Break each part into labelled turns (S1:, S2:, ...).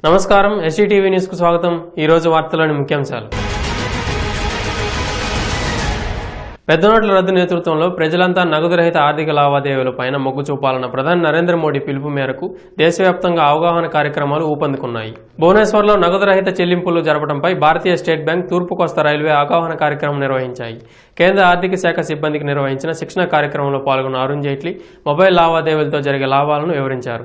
S1: నమస్కారం STTV news కు స్వాగతం ఈ రోజు వార్తలోని ముఖ్యాంశాలు పెద్ద నోట్ల రద్దు నేతృత్వంలో ప్రజలంతా నగదు రహిత ఆర్థిక లావాదేవీలపైన మొగ్గు చూపాలన్న ప్రధాని నరేంద్ర మోడీ పిలుపు మేరకు దేశవ్యాప్తంగా అవగాహన కార్యక్రమాలు ఊపందుకున్నాయి భువనేశ్వర్లో నగదు రహిత చెల్లింపులు జరపడంపై భారతీయ స్టేట్ బ్యాంక్ తూర్పు కోస్తా రైల్వే అవగాహన కార్యక్రమం నిర్వహించాయి కేంద్ర ఆర్థిక శాఖ సిబ్బందికి నిర్వహించిన శిక్షణ కార్యక్రమంలో పాల్గొన్న అరుణ్ జైట్లీ మొబైల్ లావాదేవీలతో జరిగే లాభాలను వివరించారు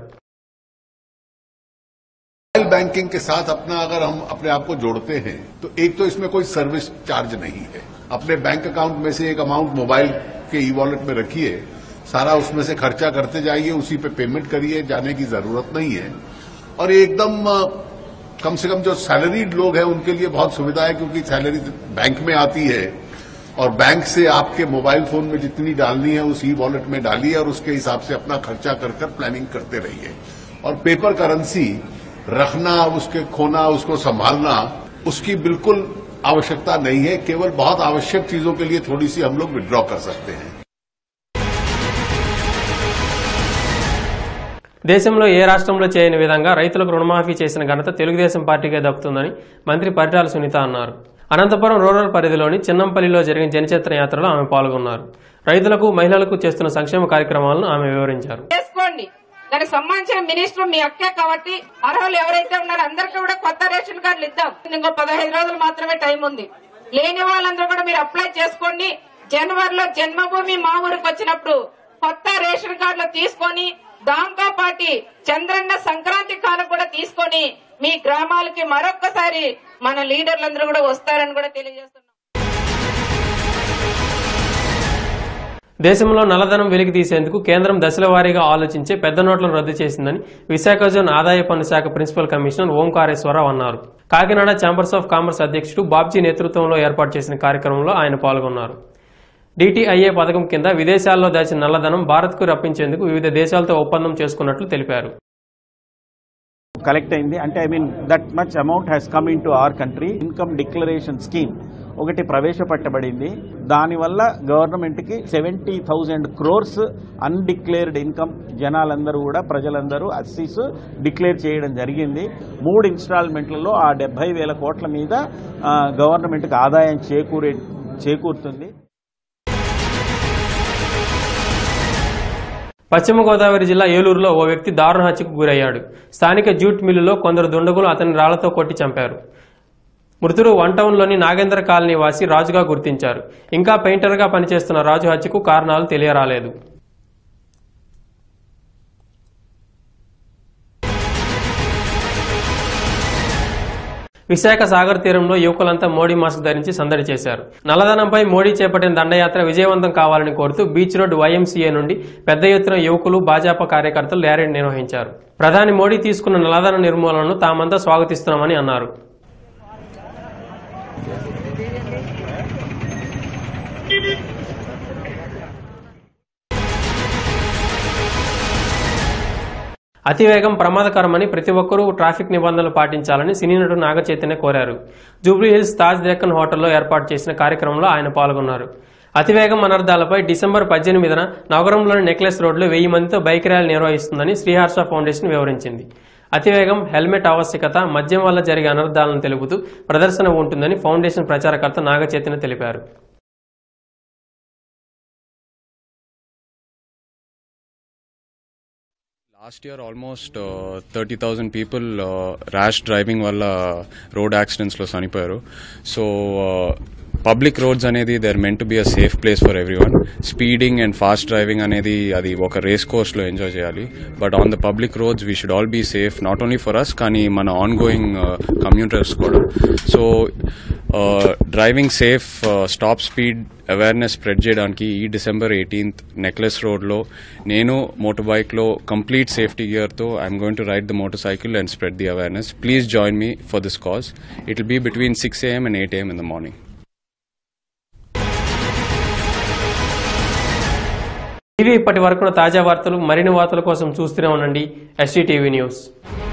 S2: मोबाइल बैंकिंग के साथ अपना अगर हम अपने आप को जोड़ते हैं तो एक तो इसमें कोई सर्विस चार्ज नहीं है अपने बैंक अकाउंट में से एक अमाउंट मोबाइल के ई वॉलेट में रखिए सारा उसमें से खर्चा करते जाइए उसी पे पेमेंट करिए जाने की जरूरत नहीं है और ये एकदम अ, कम से कम जो सैलरीड लोग हैं उनके लिए बहुत सुविधा है क्योंकि सैलरी बैंक में आती है और बैंक से आपके मोबाइल फोन में जितनी डालनी है उस ई वॉलेट में डालिए और उसके हिसाब से अपना खर्चा कर कर प्लानिंग करते रहिए और पेपर करेंसी रखना उसके खोना उसको संभालना उसकी बिल्कुल आवश्यकता नहीं है केवल बहुत आवश्यक चीजों के लिए थोड़ी सी हम लोग विड्रॉ कर सकते हैं
S1: దేశంలో ఏ రాష్ట్రంలో చేయని విధంగా రైతులకు రుణమాఫీ చేసిన ఘనత తెలుగుదేశం పార్టీకే దక్కుతుందని మంత్రి పరిటాల సునీత అన్నారు అనంతపురం రూరల్ పరిధిలోని చిన్నంపల్లిలో జరిగిన జనచేతన యాత్రలో ఆమె పాల్గొన్నారు రైతులకు మహిళలకు చేస్తున్న సంక్షేమ కార్యక్రమాలను ఆమె వివరించారు
S3: చేసుకోండి దానికి సంబంధించిన మినిస్టర్ మీ అక్కే కాబట్టి అర్హులు ఎవరైతే ఉన్నారో అందరికీ కూడా కొత్త రేషన్ కార్డులు ఇద్దాం ఇంకో పదహైదు రోజులు మాత్రమే టైం ఉంది లేని వాళ్ళందరూ కూడా మీరు అప్లై చేసుకోండి జనవరిలో జన్మభూమి మా ఊరికి వచ్చినప్పుడు కొత్త రేషన్ కార్డులు తీసుకొని దాంతో పాటు చంద్రన్న సంక్రాంతి కాలం కూడా తీసుకొని మీ గ్రామాలకి మరొక్కసారి మన లీడర్లందరూ కూడా వస్తారని కూడా తెలియజేస్తున్నాం
S1: దేశంలో నల్లధనం వెలికి తీసేందుకు కేంద్రం దశల వారీగా ఆలోచించే పెద్ద నోట్లను రద్దు చేసిందని విశాఖ జోన్ ఆదాయ పన్ను శాఖ ప్రిన్సిపల్ కమిషనర్ ఓంకారేశ్వరరావు అన్నారు కాకినాడ ఛాంబర్స్ ఆఫ్ కామర్స్ అధ్యక్షుడు బాబ్జీ నేతృత్వంలో ఏర్పాటు చేసిన కార్యక్రమంలో ఆయన పాల్గొన్నారు డిటిఐఏ పథకం కింద విదేశాల్లో దాచిన నల్లధనం భారత్కు రప్పించేందుకు వివిధ దేశాలతో ఒప్పందం చేసుకున్నట్లు తెలిపారు
S4: కలెక్ట్ అయింది అంటే I mean that much amount has come in to our country income declaration scheme ఒకటి ప్రవేశపెట్టబడింది దానివల్ల గవర్నమెంట్కి seventy thousand crores undeclared income జనాలందరూ కూడా ప్రజలందరూ అస్సీస్ డిక్లేర్ చేయడం జరిగింది మూడు ఇన్స్టాల్మెంట్లలో ఆ డెబ్బై వేల కోట్ల మీద ఆ, గవర్నమెంట్కి ఆదాయం చేకూరే చేకూరుతుంది
S1: పశ్చిమ గోదావరి జిల్లా ఏలూరులో ఓ వ్యక్తి దారుణ హత్యకు గురయ్యాడు స్థానిక జూట్ మిల్లులో కొందరు దుండగులు అతని రాళ్లతో కొట్టి చంపారు మృతుడు వన్ టౌన్లోని నాగేంద్ర కాలనీ వాసి రాజుగా గుర్తించారు ఇంకా పెయింటర్గా పనిచేస్తున్న రాజు హత్యకు కారణాలు తెలియరాలేదు విశాఖ సాగర్ తీరంలో యువకులంతా మోడీ మాస్క్ ధరించి సందడి చేశారు నల్లధనంపై మోడీ చేపట్టిన దండయాత్ర విజయవంతం కావాలని కోరుతూ బీచ్ రోడ్ వైఎంసీఏ నుండి పెద్ద ఎత్తున యువకులు భాజపా కార్యకర్తలు ర్యాలీ నిర్వహించారు ప్రధాని మోడీ తీసుకున్న నల్లధన నిర్మూలనను తామంతా స్వాగతిస్తున్నామని అన్నారు అతివేగం ప్రమాదకరమని ప్రతి ఒక్కరూ ట్రాఫిక్ నిబంధనలు పాటించాలని సినీ నటుడు నాగ చైతన్య కోరారు జూబ్లీ హిల్స్ తాజ్ దక్కన్ హోటల్లో ఏర్పాటు చేసిన కార్యక్రమంలో ఆయన పాల్గొన్నారు అతివేగం అనర్థాలపై డిసెంబర్ పద్దెనిమిదిన నగరంలోని నెక్లెస్ రోడ్లో వెయ్యి మందితో బైక్ ర్యాలీ నిర్వహిస్తుందని శ్రీహర్ష ఫౌండేషన్ వివరించింది అతివేగం హెల్మెట్ ఆవశ్యకత మద్యం వల్ల జరిగే అనర్థాలను తెలుపుతూ ప్రదర్శన ఉంటుందని ఫౌండేషన్ ప్రచారకర్త నాగ చైతన్య తెలిపారు
S5: last year almost thirty thousand people rash driving వల్ల రోడ్ యాక్సిడెంట్స్లో చనిపోయారు సో పబ్లిక్ రోడ్స్ అనేది there meant be a safe place for everyone speeding and fast driving అనేది అది ఒక రేస్ కోర్స్లో ఎంజాయ్ చేయాలి but on the public roads we should all be safe not only for us కానీ మన ongoing commuters కూడా so driving safe stop speed awareness spread చేయడానికి ఈ డిసెంబర్ ఎయిటీన్త్ నెక్లెస్ రోడ్లో నేను మోటార్ బైక్లో కంప్లీట్ సేఫ్టీ గియర్తో I'm going to ride the motorcycle and spread the awareness please join me for this cause it will be between six AM and eight AM in the morning
S1: ఇవి ఇప్పటి వరకున్న తాజా వార్తలు మరిన్ని వార్తల కోసం చూస్తూనే ఉండండి ఎస్టీ టీవీ న్యూస్